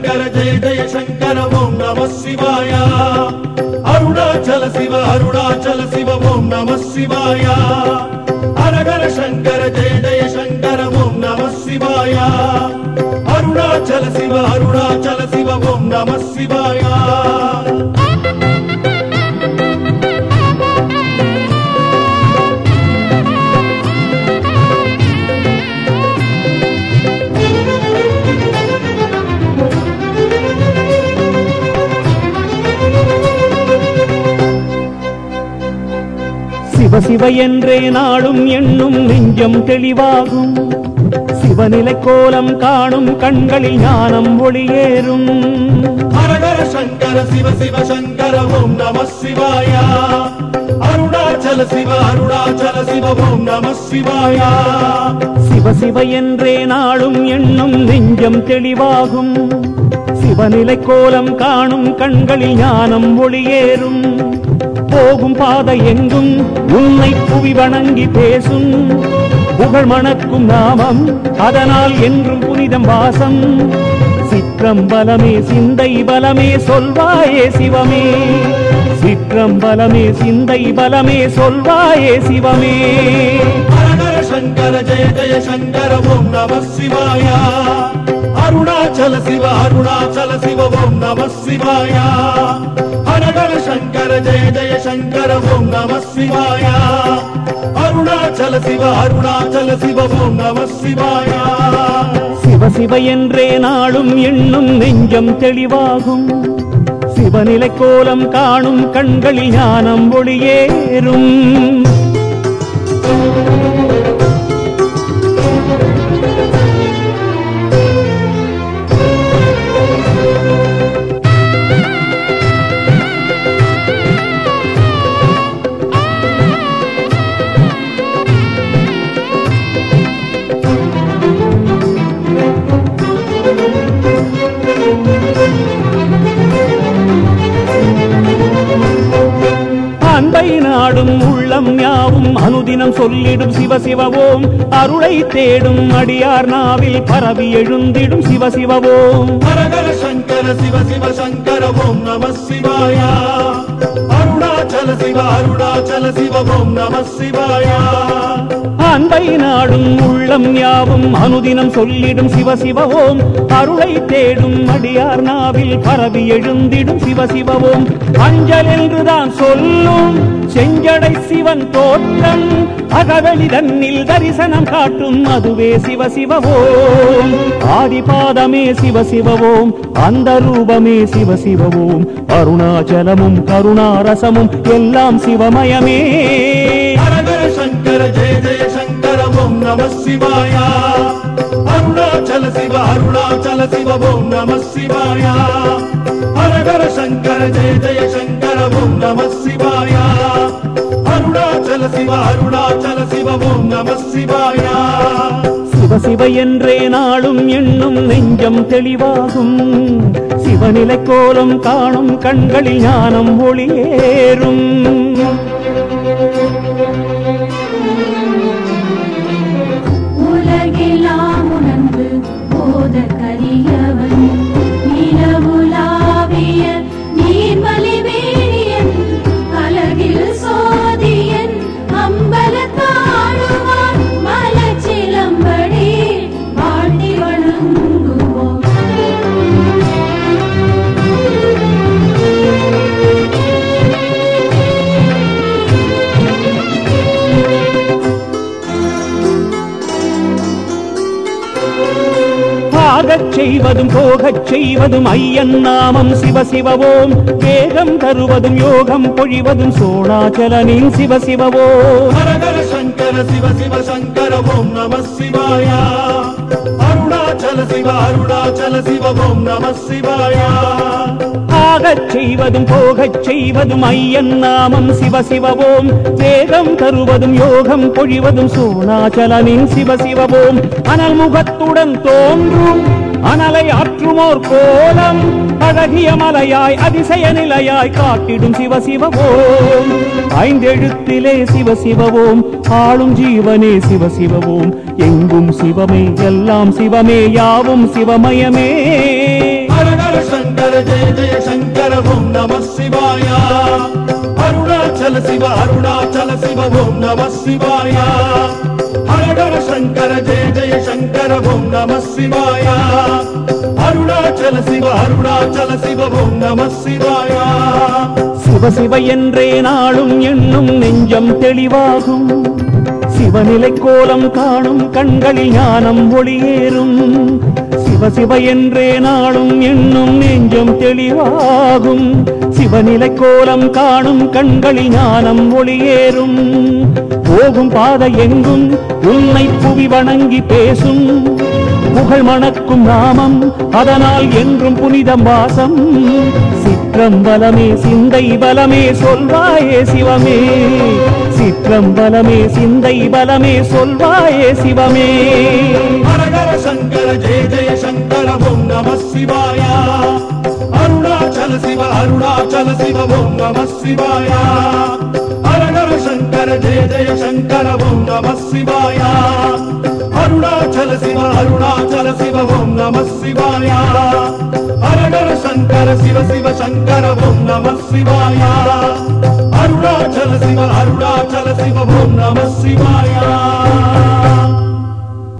சங்கர ஜெய ஜெய சங்கர ஓம் நம சிவாய அருணாச்சல சிவ அருணாச்சல சிவ ஓம் நம சிவாய ஹரஹர சங்கர ஜெய ஜெய சங்கர ஓம் நம சிவாய அருணாச்சல சிவ அருணாச்சல சிவ ஓம் நம சிவாய சிவ சிவ என்றே நாளும் எண்ணும் நெஞ்சம் தெளிவாகும் சிவநிலை கோலம் காணும் கண்களில் ஞானம் ஒளியேறும் ஹரஹர சங்கர சிவ சிவ சங்கர ஓம் நம சிவாய அருணாச்சல சிவ அருணாச்சல சிவ ஓம் நம சிவாய சிவ சிவ என்றே நாளும் எண்ணும் நெஞ்சம் தெளிவாகும் சிவநிலை கோலம் காணும் கண்களில் ஞானம் ஒளியேறும் போகும் பாதை எங்கும் உன்னை புவி வணங்கி பேசும் புகழ் மணக்கும் நாமம் அதனால் என்றும் புனிதம் வாசம் சிற்றம்பலமே சிந்தை பலமே சொல்வாயே சிவமே சிற்றம்பலமே சிந்தை பலமே சொல்வாயே சிவமே ஹரஹர சங்கர ஜெய ஜெய சங்கர ஓம் நம சிவாய அருணாச்சல சிவ அருணாச்சல சிவ ஓம் நம சிவாய ஹரஹர சங்கர ஜெய ஜெய சங்கர ஓம் நம சிவாய அருணாச்சல சிவ அருணாச்சல சிவ ஓம் நம சிவாய சிவ சிவ என்றே நாளும் எண்ணும் நெஞ்சம் தெளிவாகும் சிவநிலை கோலம் காணும் கண்களில் ஞானம் ஒளியேறும் அன்பை நாடும் உள்ளம் யாவும் அனுதினம் சொல்லிடும் சிவ சிவவோம் அருளை தேடும் அடியார் நாவில் பரவி எழுந்திடும் சிவ சிவவோம் ஹரஹர சங்கர சிவ சிவ சங்கர ஓம் நம சிவாய அருணாச்சல சிவ அருணாச்சல சிவ ஓம் நம சிவாய அன்பை நாடும் உள்ளம் யாவும் அனுதினம் சொல்லிடும் சிவ சிவவோம் அருளை தேடும் அடியார் நாவில் பரவி எழுந்திடும் சிவ சிவவோம் அஞ்சல் என்றுதான் சொல்லும் செஞ்சடை சிவன் தோற்றம் அகவெளி தன்னில் தரிசனம் காட்டும் அதுவே சிவ சிவவோம் ஆதிபாதமே சிவ சிவவோம் அந்த ரூபமே சிவ சிவவோம் அருணாச்சலமும் கருணாரசமும் எல்லாம் சிவமயமே ஹரஹர சங்கர ஜெய ஜெய சங்கர ஓம் நம சிவாய அருணாச்சல சிவ அருணாச்சல சிவ ஓம் நம சிவாய ஹரஹர சங்கர ஜெய ஜெய சங்கர ஓம் நம சிவாய அருணாச்சல சிவ அருணாச்சல சிவ ஓம் நம சிவாய சிவ சிவ என்றே நாளும் எண்ணும் நெஞ்சம் தெளிவாகும் சிவநிலை கோலம் காணும் கண்களில் ஞானம் ஒளியேறும் உலகெல்லாம் உணர்ந்து போத கரியவன் நிலவுலாவிய நீர்மலி வேணியன் அழகில் சோதியன் அம்பலத்தாடுவான் மலச்சிலம்படி வாழ்த்தி வணங்குவோம் ஆகச் செய்வதும் போகச் செய்வதும் ஐயன் நாமம் சிவ சிவவோம் வேகம் தருவதும் யோகம் பொழிவதும் சோழாச்சலனின் சிவ சிவவோம் ஹரஹர சங்கர சிவ சிவ சங்கர ஓம் நம சிவாய அருணாச்சல சிவ அருணாச்சல சிவ ஓம் நம சிவாய ஆகச் செய்வதும் போகச் செய்வதும் ஐயன் நாமம் சிவ சிவவோம் வேகம் தருவதும் யோகம் பொழிவதும் சோழாச்சலனின் சிவ சிவவோம் அனல் முகத்துடன் தோன்றும் அனலை ஆற்றுமோர் கோலம் அழகிய மலையாய் அதிசய நிலையாய் காட்டிடும் சிவ சிவவோம் ஐந்தெழுத்திலே சிவ சிவவோம் ஆளும் ஜீவனே சிவ சிவவோம் எங்கும் சிவமே எல்லாம் சிவமே யாவும் சிவமயமே ஹரஹர ஹரஹர சங்கர ஜெய ஜெய சங்கர ஓம் நம சிவாய அருணாச்சல சிவ அருணாச்சல சிவ ஓம் நம சிவாய ஹரஹர சங்கர ஜெய ஜெய சங்கர ஓம் நம சிவாய அருணாச்சல சிவ அருணாச்சல சிவ ஓம் நம சிவாய சிவ சிவ என்றே நாளும் எண்ணும் நெஞ்சம் தெளிவாகும் சிவநிலை கோலம் காணும் கண்களில் ஞானம் ஒளியேறும் சிவ சிவ என்றே நாளும் எண்ணும் நெஞ்சம் தெளிவாகும் சிவநிலை கோலம் காணும் கண்களில் ஞானம் ஒளியேறும் போகும் பாதை எங்கும் உன்னை புவி வணங்கி பேசும் புகழ் மணக்கும் நாமம் அதனால் என்றும் புனிதம் வாசம் சிற்றம்பலமே சிந்தை பலமே சொல்வாயே சிவமே சிற்றம்பலமே சிந்தை பலமே சொல்வாயே சிவமே ஹரஹர சங்கர ஜெய ஜெய சங்கர ஓம் நம சிவாய அருணாச்சல சிவ அருணாச்சல சிவ ஓம் நம சிவாய ஹரஹர சங்கர ஜெய ஜெய சங்கர ஓம் நம சிவாய அருணாச்சல சிவ அருணாச்சல சிவ ஓம் நம சிவாய ஹரஹர சங்கர சிவ சிவ சங்கர ஓம் நம சிவாய அருணாச்சல சிவ அருணாச்சல சிவ ஓம் நம சிவாய